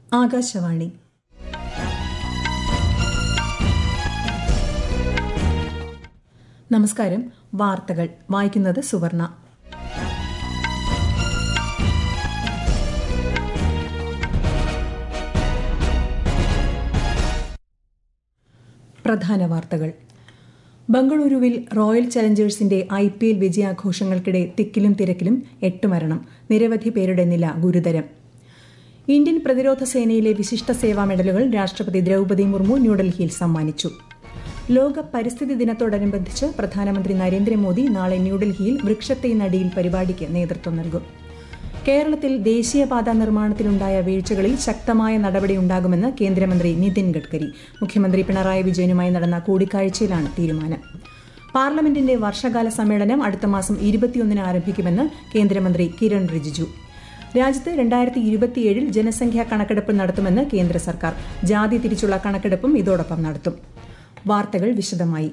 ആകാശവാണി നമസ്കാരം വാർത്തകൾ വായിക്കുന്നത് സുവർണ പ്രധാന വാർത്തകൾ ബംഗളൂരുവിൽ റോയൽ ചലഞ്ചേഴ്സിന്റെ ഐ പി എൽ വിജയാഘോഷങ്ങൾക്കിടെ തിക്കിലും തിരക്കിലും എട്ട് മരണം നിരവധി പേരുടെ നില ഗുരുതരം ഇന്ത്യൻ പ്രതിരോധ സേനയിലെ വിശിഷ്ട സേവാ മെഡലുകൾ രാഷ്ട്രപതി ദ്രൌപദി മുർമു ന്യൂഡൽഹിയിൽ സമ്മാനിച്ചു ലോക പരിസ്ഥിതി ദിനത്തോടനുബന്ധിച്ച് പ്രധാനമന്ത്രി നരേന്ദ്രമോദി നാളെ ന്യൂഡൽഹിയിൽ വൃക്ഷത്തൈ നടിയിൽ പരിപാടിക്ക് നേതൃത്വം നൽകും കേരളത്തിൽ ദേശീയപാത നിർമ്മാണത്തിലുണ്ടായ വീഴ്ചകളിൽ ശക്തമായ നടപടിയുണ്ടാകുമെന്ന് കേന്ദ്രമന്ത്രി നിതിൻ ഗഡ്കരി മുഖ്യമന്ത്രി പിണറായി വിജയനുമായി നടന്ന കൂടിക്കാഴ്ചയിലാണ് തീരുമാനം പാർലമെന്റിന്റെ വർഷകാല സമ്മേളനം അടുത്ത മാസം ഇരുപത്തിയൊന്നിന് ആരംഭിക്കുമെന്ന് കേന്ദ്രമന്ത്രി കിരൺ റിജിജു രാജ്യത്ത് രണ്ടായിരത്തി ഇരുപത്തിയേഴിൽ ജനസംഖ്യാ കണക്കെടുപ്പ് നടത്തുമെന്ന് കേന്ദ്ര സർക്കാർ ജാതി തിരിച്ചുള്ള കണക്കെടുപ്പും ഇതോടൊപ്പം നടത്തും വാർത്തകൾ വിശദമായി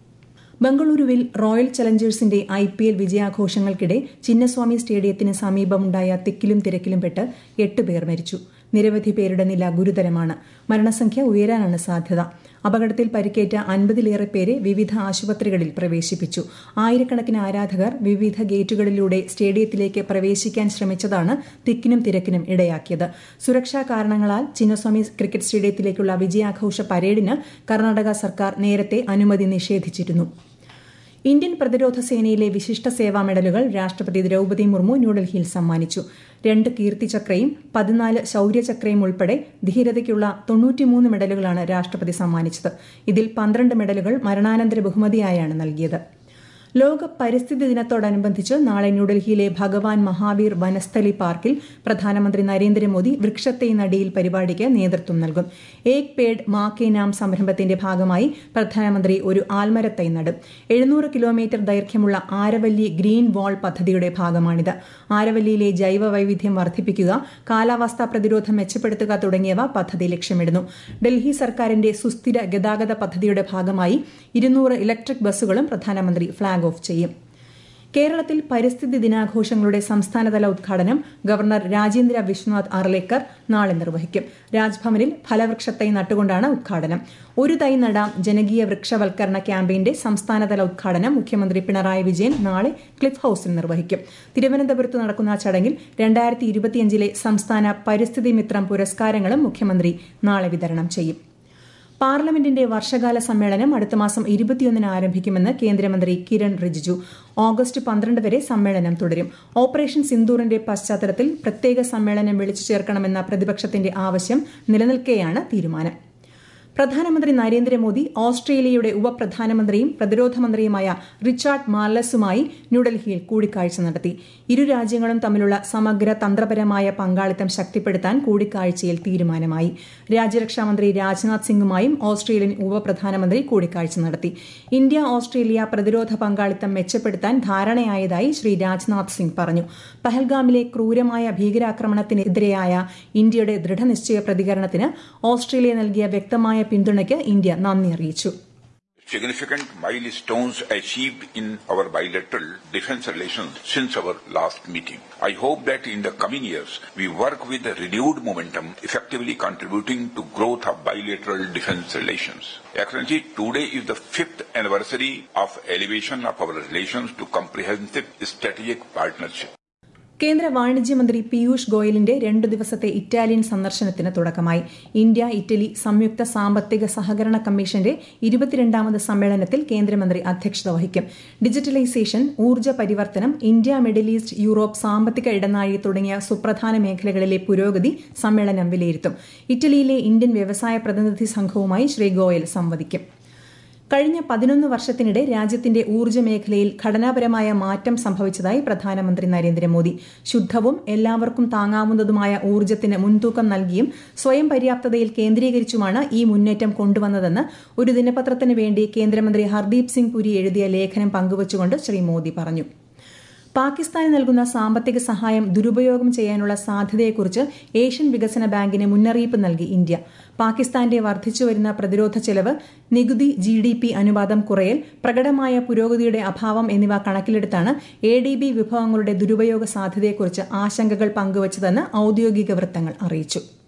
ബംഗളൂരുവിൽ റോയൽ ചലഞ്ചേഴ്സിന്റെ ഐ പി എൽ വിജയാഘോഷങ്ങൾക്കിടെ ചിന്നസ്വാമി സ്റ്റേഡിയത്തിന് സമീപമുണ്ടായ തിക്കിലും തിരക്കിലും പെട്ട് എട്ട് പേർ മരിച്ചു നിരവധി പേരുടെ നില ഗുരുതരമാണ് മരണസംഖ്യ ഉയരാനാണ് സാധ്യത അപകടത്തിൽ പരിക്കേറ്റ അൻപതിലേറെ പേരെ വിവിധ ആശുപത്രികളിൽ പ്രവേശിപ്പിച്ചു ആയിരക്കണക്കിന് ആരാധകർ വിവിധ ഗേറ്റുകളിലൂടെ സ്റ്റേഡിയത്തിലേക്ക് പ്രവേശിക്കാൻ ശ്രമിച്ചതാണ് തിക്കിനും തിരക്കിനും ഇടയാക്കിയത് സുരക്ഷാ കാരണങ്ങളാൽ ചിന്നസ്വാമി ക്രിക്കറ്റ് സ്റ്റേഡിയത്തിലേക്കുള്ള വിജയാഘോഷ പരേഡിന് കർണാടക സർക്കാർ നേരത്തെ അനുമതി നിഷേധിച്ചിരുന്നു ഇന്ത്യൻ പ്രതിരോധ സേനയിലെ വിശിഷ്ട സേവാ മെഡലുകൾ രാഷ്ട്രപതി ദ്രൌപദി മുർമു ന്യൂഡൽഹിയിൽ സമ്മാനിച്ചു രണ്ട് കീർത്തിചക്രയും പതിനാല് ശൌര്യചക്രയും ഉൾപ്പെടെ ധീരതയ്ക്കുള്ള തൊണ്ണൂറ്റിമൂന്ന് മെഡലുകളാണ് രാഷ്ട്രപതി സമ്മാനിച്ചത് ഇതിൽ പന്ത്രണ്ട് മെഡലുകൾ മരണാനന്തര ബഹുമതിയായാണ് നൽകിയത് ലോക പരിസ്ഥിതി ദിനത്തോടനുബന്ധിച്ച് നാളെ ന്യൂഡൽഹിയിലെ ഭഗവാൻ മഹാവീർ വനസ്ഥലി പാർക്കിൽ പ്രധാനമന്ത്രി നരേന്ദ്രമോദി വൃക്ഷത്തൈ നടിയിൽ പരിപാടിക്ക് നേതൃത്വം നൽകും ഏക് പേഡ് മാ കെ നാം സംരംഭത്തിന്റെ ഭാഗമായി പ്രധാനമന്ത്രി ഒരു ആൽമരത്തൈ നടും എഴുന്നൂറ് കിലോമീറ്റർ ദൈർഘ്യമുള്ള ആരവല്ലി ഗ്രീൻ വാൾ പദ്ധതിയുടെ ഭാഗമാണിത് ആരവല്ലിയിലെ ജൈവ വൈവിധ്യം വർദ്ധിപ്പിക്കുക കാലാവസ്ഥാ പ്രതിരോധം മെച്ചപ്പെടുത്തുക തുടങ്ങിയവ പദ്ധതി ലക്ഷ്യമിടുന്നു ഡൽഹി സർക്കാരിന്റെ സുസ്ഥിര ഗതാഗത പദ്ധതിയുടെ ഭാഗമായി ഇരുന്നൂറ് ഇലക്ട്രിക് ബസ്സുകളും പ്രധാനമന്ത്രി ഫ്ളാഗ് ഓഫ് ചെയ്യും കേരളത്തിൽ പരിസ്ഥിതി ദിനാഘോഷങ്ങളുടെ സംസ്ഥാനതല ഉദ്ഘാടനം ഗവർണർ രാജേന്ദ്ര വിശ്വനാഥ് അർലേക്കർ നാളെ നിർവഹിക്കും രാജ്ഭവനിൽ ഫലവൃക്ഷത്തൈ നട്ടുകൊണ്ടാണ് ഉദ്ഘാടനം ഒരു തൈ നടാം ജനകീയ വൃക്ഷവൽക്കരണ ക്യാമ്പയിന്റെ സംസ്ഥാനതല ഉദ്ഘാടനം മുഖ്യമന്ത്രി പിണറായി വിജയൻ നാളെ ക്ലിഫ് ഹൌസിൽ നിർവഹിക്കും തിരുവനന്തപുരത്ത് നടക്കുന്ന ചടങ്ങിൽ രണ്ടായിരത്തി ഇരുപത്തിയഞ്ചിലെ സംസ്ഥാന പരിസ്ഥിതി മിത്രം പുരസ്കാരങ്ങളും മുഖ്യമന്ത്രി നാളെ വിതരണം ചെയ്യും പാർലമെന്റിന്റെ വർഷകാല സമ്മേളനം അടുത്ത മാസം ഇരുപത്തിയൊന്നിന് ആരംഭിക്കുമെന്ന് കേന്ദ്രമന്ത്രി കിരൺ റിജിജു ഓഗസ്റ്റ് പന്ത്രണ്ട് വരെ സമ്മേളനം തുടരും ഓപ്പറേഷൻ സിന്ദൂറിന്റെ പശ്ചാത്തലത്തിൽ പ്രത്യേക സമ്മേളനം വിളിച്ചു ചേർക്കണമെന്ന പ്രതിപക്ഷത്തിന്റെ ആവശ്യം നിലനിൽക്കെയാണ് തീരുമാനം പ്രധാനമന്ത്രി നരേന്ദ്രമോദി ഓസ്ട്രേലിയയുടെ ഉപപ്രധാനമന്ത്രിയും പ്രതിരോധ മന്ത്രിയുമായ റിച്ചാർഡ് മാർലസുമായി ന്യൂഡൽഹിയിൽ കൂടിക്കാഴ്ച നടത്തി ഇരു രാജ്യങ്ങളും തമ്മിലുള്ള സമഗ്ര തന്ത്രപരമായ പങ്കാളിത്തം ശക്തിപ്പെടുത്താൻ കൂടിക്കാഴ്ചയിൽ തീരുമാനമായി രാജ്യരക്ഷാമന്ത്രി രാജ്നാഥ് സിംഗുമായും ഓസ്ട്രേലിയൻ ഉപപ്രധാനമന്ത്രി കൂടിക്കാഴ്ച നടത്തി ഇന്ത്യ ഓസ്ട്രേലിയ പ്രതിരോധ പങ്കാളിത്തം മെച്ചപ്പെടുത്താൻ ധാരണയായതായി ശ്രീ രാജ്നാഥ് സിംഗ് പറഞ്ഞു പഹൽഗാമിലെ ക്രൂരമായ ഭീകരാക്രമണത്തിനെതിരെയായ ഇന്ത്യയുടെ ദൃഢനിശ്ചയ പ്രതികരണത്തിന് ഓസ്ട്രേലിയ നൽകിയ വ്യക്തമായ പിന്തുണയ്ക്ക് ഇന്ത്യ നന്ദി അറിയിച്ചു significant milestones achieved in our bilateral defense relations since our last meeting. I hope that in the coming years we work with a renewed momentum, effectively contributing to growth of bilateral defense relations. Excellency, today is the fifth anniversary of elevation of our relations to comprehensive strategic partnership. കേന്ദ്ര വാണിജ്യമന്ത്രി പീയൂഷ് ഗോയലിന്റെ രണ്ടു ദിവസത്തെ Italian സന്ദർശനത്തിന് തുടക്കമായി India Italy സംയുക്ത സാമ്പത്തിക സഹകരണ കമ്മീഷന്റെ ഇരുപത്തിരണ്ടാമത് സമ്മേളനത്തിൽ കേന്ദ്രമന്ത്രി അധ്യക്ഷത വഹിക്കും ഡിജിറ്റലൈസേഷൻ ഊർജ്ജ പരിവർത്തനം ഇന്ത്യ മിഡിൽ ഈസ്റ്റ് യൂറോപ്പ് സാമ്പത്തിക ഇടനാഴി തുടങ്ങിയ സുപ്രധാന മേഖലകളിലെ പുരോഗതി സമ്മേളനം വിലയിരുത്തും ഇറ്റലിയിലെ ഇന്ത്യൻ വ്യവസായ പ്രതിനിധി സംഘവുമായി ശ്രീ ഗോയൽ സംവദിക്കും കഴിഞ്ഞ പതിനൊന്ന് വർഷത്തിനിടെ രാജ്യത്തിന്റെ ഊർജ്ജ മേഖലയിൽ ഘടനാപരമായ മാറ്റം സംഭവിച്ചതായി പ്രധാനമന്ത്രി നരേന്ദ്രമോദി ശുദ്ധവും എല്ലാവർക്കും താങ്ങാവുന്നതുമായ ഊർജ്ജത്തിന് മുൻതൂക്കം നൽകിയും സ്വയം പര്യാപ്തതയിൽ കേന്ദ്രീകരിച്ചുമാണ് ഈ മുന്നേറ്റം കൊണ്ടുവന്നതെന്ന് ഒരു ദിനപത്രത്തിന് വേണ്ടി കേന്ദ്രമന്ത്രി ഹർദീപ് സിംഗ് പുരി എഴുതിയ ലേഖനം പങ്കുവച്ചുകൊണ്ട് ശ്രീ മോദി പറഞ്ഞു പാകിസ്ഥാന് നൽകുന്ന സാമ്പത്തിക സഹായം ദുരുപയോഗം ചെയ്യാനുള്ള സാധ്യതയെക്കുറിച്ച് ഏഷ്യൻ വികസന ബാങ്കിന് മുന്നറിയിപ്പ് നൽകി ഇന്ത്യ പാകിസ്ഥാന്റെ വർദ്ധിച്ചുവരുന്ന പ്രതിരോധ ചെലവ് നികുതി ജി ഡി പി അനുപാതം കുറയൽ പ്രകടമായ പുരോഗതിയുടെ അഭാവം എന്നിവ കണക്കിലെടുത്താണ് എ ഡി ബി വിഭവങ്ങളുടെ ദുരുപയോഗ സാധ്യതയെക്കുറിച്ച് ആശങ്കകൾ പങ്കുവച്ചതെന്ന് ഔദ്യോഗിക വൃത്തങ്ങൾ അറിയിച്ചു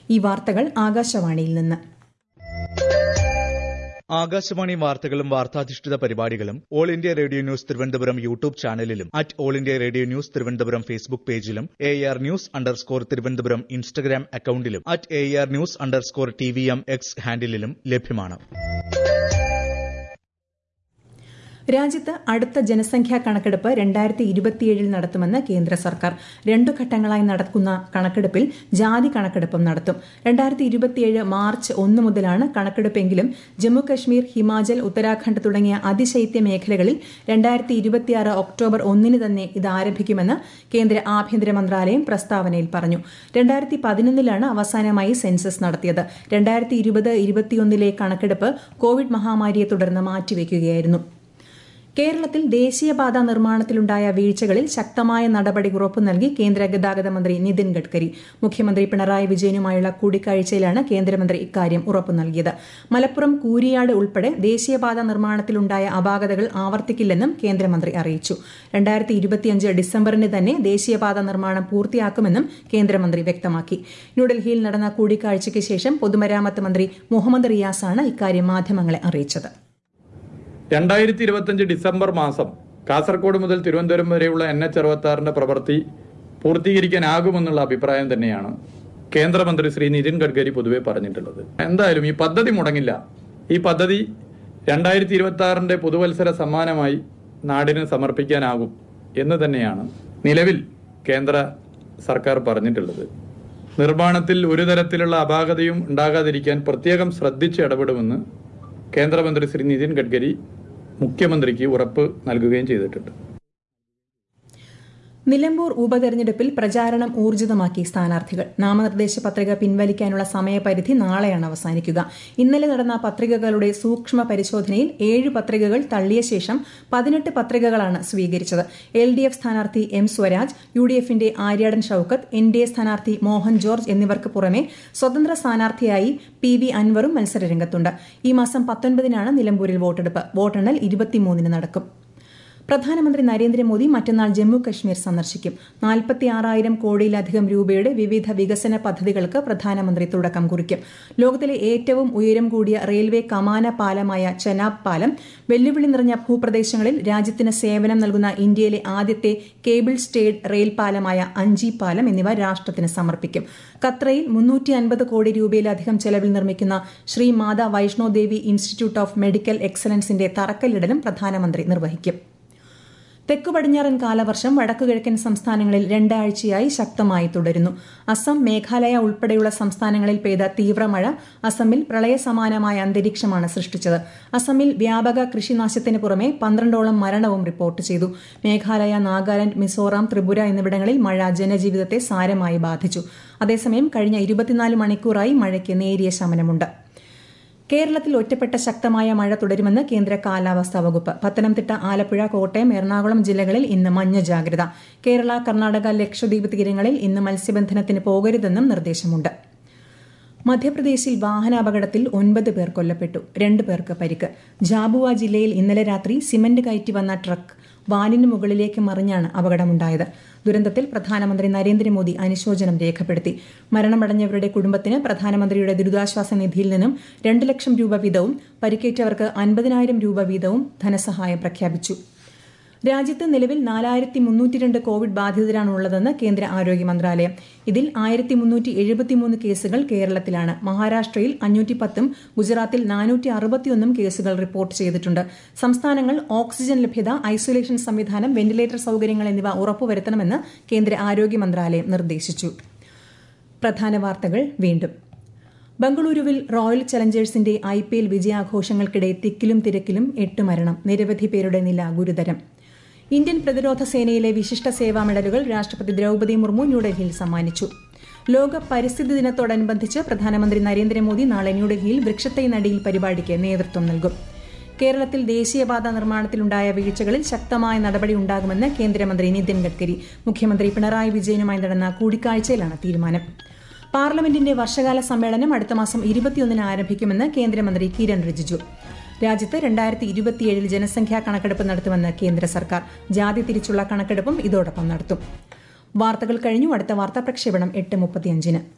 ഈ വാർത്തകൾ ആകാശവാണിയിൽ നിന്ന് ആകാശവാണി വാർത്തകളും വാർത്താധിഷ്ഠിത പരിപാടികളും all India radio news Thiruvananthapuram YouTube ചാനലിലും at all India radio news Thiruvananthapuram Facebook പേജിലും A R news underscore Thiruvananthapuram Instagram അക്കൌണ്ടിലും at A R news underscore T V M X ഹാൻഡിലും ലഭ്യമാണ് രാജ്യത്ത് അടുത്ത ജനസംഖ്യാ കണക്കെടുപ്പ് രണ്ടായിരത്തി ഇരുപത്തിയേഴിൽ നടത്തുമെന്ന് കേന്ദ്ര സർക്കാർ രണ്ടു ഘട്ടങ്ങളായി നടക്കുന്ന കണക്കെടുപ്പിൽ ജാതി കണക്കെടുപ്പും നടത്തും രണ്ടായിരത്തി ഇരുപത്തിയേഴ് മാർച്ച് ഒന്ന് മുതലാണ് കണക്കെടുപ്പെങ്കിലും ജമ്മുകശ്മീർ ഹിമാചൽ ഉത്തരാഖണ്ഡ് തുടങ്ങിയ അതിശൈത്യ മേഖലകളിൽ രണ്ടായിരത്തി ഇരുപത്തിയാറ് ഒക്ടോബർ ഒന്നിന് തന്നെ ഇത് ആരംഭിക്കുമെന്ന് കേന്ദ്ര ആഭ്യന്തര മന്ത്രാലയം പ്രസ്താവനയിൽ പറഞ്ഞു രണ്ടായിരത്തി പതിനൊന്നിലാണ് അവസാനമായി സെൻസസ് നടത്തിയത് രണ്ടായിരത്തി ഇരുപത് ഇരുപത്തിയൊന്നിലെ കണക്കെടുപ്പ് കോവിഡ് മഹാമാരിയെ തുടർന്ന് മാറ്റിവെക്കുകയായിരുന്നു കേരളത്തിൽ ദേശീയപാത നിർമ്മാണത്തിലുണ്ടായ വീഴ്ചകളിൽ ശക്തമായ നടപടി ഉറപ്പു നൽകി കേന്ദ്ര ഗതാഗത മന്ത്രി നിതിൻ ഗഡ്കരി മുഖ്യമന്ത്രി പിണറായി വിജയനുമായുള്ള കൂടിക്കാഴ്ചയിലാണ് കേന്ദ്രമന്ത്രി ഇക്കാര്യം ഉറപ്പു നൽകിയത് മലപ്പുറം കൂരിയാട് ഉൾപ്പെടെ ദേശീയപാത നിർമ്മാണത്തിലുണ്ടായ അപാകതകൾ ആവർത്തിക്കില്ലെന്നും കേന്ദ്രമന്ത്രി അറിയിച്ചു രണ്ടായിരത്തി ഇരുപത്തിയഞ്ച് ഡിസംബറിന് തന്നെ ദേശീയപാത നിർമ്മാണം പൂർത്തിയാക്കുമെന്നും കേന്ദ്രമന്ത്രി വ്യക്തമാക്കി ന്യൂഡൽഹിയിൽ നടന്ന കൂടിക്കാഴ്ചയ്ക്ക് ശേഷം പൊതുമരാമത്ത് മന്ത്രി മുഹമ്മദ് റിയാസാണ് ഇക്കാര്യം മാധ്യമങ്ങളെ അറിയിച്ചത് രണ്ടായിരത്തി ഇരുപത്തഞ്ച് ഡിസംബർ മാസം കാസർഗോഡ് മുതൽ തിരുവനന്തപുരം വരെയുള്ള എൻ എച്ച് അറുപത്തി ആറിന്റെ പ്രവൃത്തി പൂർത്തീകരിക്കാനാകുമെന്നുള്ള അഭിപ്രായം തന്നെയാണ് കേന്ദ്രമന്ത്രി ശ്രീ നിതിൻ ഗഡ്കരി പൊതുവെ പറഞ്ഞിട്ടുള്ളത് എന്തായാലും ഈ പദ്ധതി മുടങ്ങില്ല ഈ പദ്ധതി രണ്ടായിരത്തി ഇരുപത്തി ആറിന്റെ പുതുവത്സര സമ്മാനമായി നാടിന് സമർപ്പിക്കാനാകും എന്ന് തന്നെയാണ് നിലവിൽ കേന്ദ്ര സർക്കാർ പറഞ്ഞിട്ടുള്ളത് നിർമ്മാണത്തിൽ ഒരു തരത്തിലുള്ള അപാകതയും ഉണ്ടാകാതിരിക്കാൻ പ്രത്യേകം ശ്രദ്ധിച്ച് ഇടപെടുമെന്ന് കേന്ദ്രമന്ത്രി ശ്രീ നിതിൻ ഗഡ്കരി മുഖ്യമന്ത്രിക്ക് ഉറപ്പ് നൽകുകയും ചെയ്തിട്ടുണ്ട് നിലമ്പൂർ ഉപതെരഞ്ഞെടുപ്പിൽ പ്രചാരണം ഊർജിതമാക്കി സ്ഥാനാർത്ഥികൾ നാമനിർദ്ദേശ പത്രിക പിൻവലിക്കാനുള്ള സമയപരിധി നാളെയാണ് അവസാനിക്കുക ഇന്നലെ നടന്ന പത്രികകളുടെ സൂക്ഷ്മ പരിശോധനയിൽ ഏഴ് പത്രികകൾ തള്ളിയ ശേഷം പതിനെട്ട് പത്രികകളാണ് സ്വീകരിച്ചത് എൽ ഡി എഫ് സ്ഥാനാർത്ഥി എം സ്വരാജ് യു ഡി എഫിന്റെ Aryadan Shoukath N D A സ്ഥാനാർത്ഥി മോഹൻ ജോർജ് എന്നിവർക്ക് പുറമെ സ്വതന്ത്ര സ്ഥാനാർത്ഥിയായി പി വി അൻവറും മത്സരരംഗത്തുണ്ട് ഈ മാസം പത്തൊൻപതിനാണ് നിലമ്പൂരിൽ വോട്ടെടുപ്പ് വോട്ടെണ്ണൽ ഇരുപത്തിമൂന്നിന് നടക്കും പ്രധാനമന്ത്രി നരേന്ദ്രമോദി മറ്റന്നാൾ ജമ്മു കശ്മീർ സന്ദർശിക്കും നാൽപ്പത്തി ആറായിരം കോടിയിലധികം രൂപയുടെ വിവിധ വികസന പദ്ധതികൾക്ക് പ്രധാനമന്ത്രി തുടക്കം കുറിക്കും ലോകത്തിലെ ഏറ്റവും ഉയരം കൂടിയ റെയിൽവേ കമാന പാലമായ ചെനാബ് പാലം വെല്ലുവിളി നിറഞ്ഞ ഭൂപ്രദേശങ്ങളിൽ രാജ്യത്തിന് സേവനം നൽകുന്ന ഇന്ത്യയിലെ ആദ്യത്തെ കേബിൾ സ്റ്റേഡ് റെയിൽ പാലമായ അഞ്ചി പാലം എന്നിവ രാഷ്ട്രത്തിന് സമർപ്പിക്കും ഖത്രയിൽ മുന്നൂറ്റി അൻപത് കോടി രൂപയിലധികം ചെലവിൽ നിർമ്മിക്കുന്ന Shri Mata Vaishno Devi institute of medical എക്സലൻസിന്റെ തറക്കല്ലിടലും പ്രധാനമന്ത്രി നിർവഹിക്കും തെക്കു പടിഞ്ഞാറൻ കാലവർഷം വടക്കുകിഴക്കൻ സംസ്ഥാനങ്ങളിൽ രണ്ടാഴ്ചയായി ശക്തമായി തുടരുന്നു അസം മേഘാലയ ഉൾപ്പെടെയുള്ള സംസ്ഥാനങ്ങളിൽ പെയ്ത തീവ്രമഴ അസമിൽ പ്രളയസമാനമായ അന്തരീക്ഷമാണ് സൃഷ്ടിച്ചത് അസമിൽ വ്യാപക കൃഷിനാശത്തിന് പുറമെ പന്ത്രണ്ടോളം മരണവും റിപ്പോർട്ട് ചെയ്തു മേഘാലയ നാഗാലാന്റ് മിസോറാം ത്രിപുര എന്നിവിടങ്ങളിൽ മഴ ജനജീവിതത്തെ സാരമായി ബാധിച്ചു അതേസമയം കഴിഞ്ഞ ഇരുപത്തിനാല് മണിക്കൂറായി മഴയ്ക്ക് നേരിയ ശമനമുണ്ട് കേരളത്തിൽ ഒറ്റപ്പെട്ട ശക്തമായ മഴ തുടരുമെന്ന് കേന്ദ്ര കാലാവസ്ഥാ വകുപ്പ് പത്തനംതിട്ട ആലപ്പുഴ കോട്ടയം എറണാകുളം ജില്ലകളിൽ ഇന്ന് മഞ്ഞ ജാഗ്രത കേരള കർണാടക ലക്ഷദ്വീപ് തീരങ്ങളിൽ ഇന്ന് മത്സ്യബന്ധനത്തിന് പോകരുതെന്നും നിർദ്ദേശമുണ്ട് മധ്യപ്രദേശിൽ വാഹനാപകടത്തിൽ ഒൻപത് പേർ കൊല്ലപ്പെട്ടു രണ്ട് പേർക്ക് പരിക്ക് ജാബുവ ജില്ലയിൽ ഇന്നലെ രാത്രി സിമന്റ് കയറ്റി വന്ന ട്രക്ക് വാനിന് മുകളിലേക്ക് മറിഞ്ഞാണ് അപകടമുണ്ടായത് ദുരന്തത്തിൽ പ്രധാനമന്ത്രി നരേന്ദ്രമോദി അനുശോചനം രേഖപ്പെടുത്തി മരണമടഞ്ഞവരുടെ കുടുംബത്തിന് പ്രധാനമന്ത്രിയുടെ ദുരിതാശ്വാസ നിധിയിൽ നിന്നും രണ്ട് ലക്ഷം രൂപ വീതവും പരിക്കേറ്റവർക്ക് അൻപതിനായിരം രൂപ വീതവും ധനസഹായം പ്രഖ്യാപിച്ചു രാജ്യത്ത് നിലവിൽ നാലായിരത്തി മുന്നൂറ്റിരണ്ട് കോവിഡ് ബാധിതരാണുള്ളതെന്ന് കേന്ദ്ര ആരോഗ്യ മന്ത്രാലയം ഇതിൽ ആയിരത്തി മുന്നൂറ്റി എഴുപത്തിമൂന്ന് കേസുകൾ കേരളത്തിലാണ് മഹാരാഷ്ട്രയിൽ അഞ്ഞൂറ്റി പത്തും ഗുജറാത്തിൽ നാനൂറ്റി അറുപത്തിയൊന്നും കേസുകൾ റിപ്പോർട്ട് ചെയ്തിട്ടുണ്ട് സംസ്ഥാനങ്ങൾ ഓക്സിജൻ ലഭ്യത ഐസൊലേഷൻ സംവിധാനം വെന്റിലേറ്റർ സൌകര്യങ്ങൾ എന്നിവ ഉറപ്പുവരുത്തണമെന്ന് കേന്ദ്ര ആരോഗ്യ മന്ത്രാലയം നിർദ്ദേശിച്ചു പ്രധാന വാർത്തകൾ വീണ്ടും ബംഗളൂരുവിൽ റോയൽ ചലഞ്ചേഴ്സിന്റെ ഐ പി എൽ വിജയാഘോഷങ്ങൾക്കിടെ തിക്കിലും തിരക്കിലും എട്ട് മരണം നിരവധി പേരുടെ നില ഗുരുതരം ഇന്ത്യൻ പ്രതിരോധ സേനയിലെ വിശിഷ്ട സേവാ മെഡലുകൾ രാഷ്ട്രപതി ദ്രൌപദി മുർമു ന്യൂഡൽഹിയിൽ സമ്മാനിച്ചു ലോക പരിസ്ഥിതി ദിനത്തോടനുബന്ധിച്ച് പ്രധാനമന്ത്രി നരേന്ദ്രമോദി നാളെ ന്യൂഡൽഹിയിൽ വൃക്ഷത്തൈ നടിയിൽ പരിപാടിക്ക് നേതൃത്വം നൽകും കേരളത്തിൽ ദേശീയപാത നിർമ്മാണത്തിലുണ്ടായ വീഴ്ചകളിൽ ശക്തമായ നടപടി ഉണ്ടാകുമെന്ന് കേന്ദ്രമന്ത്രി നിതിൻ ഗഡ്കരി മുഖ്യമന്ത്രി പിണറായി വിജയനുമായി നടന്ന കൂടിക്കാഴ്ചയിലാണ് തീരുമാനം പാർലമെന്റിന്റെ വർഷകാല സമ്മേളനം അടുത്ത മാസം ഇരുപത്തിയൊന്നിന് ആരംഭിക്കുമെന്ന് കേന്ദ്രമന്ത്രി കിരൺ റിജിജു രാജ്യത്ത് രണ്ടായിരത്തി ഇരുപത്തിയേഴിൽ ജനസംഖ്യാ കണക്കെടുപ്പ് നടത്തുമെന്ന് കേന്ദ്ര സർക്കാർ ജാതി തിരിച്ചുള്ള കണക്കെടുപ്പും ഇതോടൊപ്പം നടത്തും വാർത്തകൾ കഴിഞ്ഞു അടുത്ത വാർത്താ പ്രക്ഷേപണം എട്ട് മുപ്പത്തിയഞ്ചിന്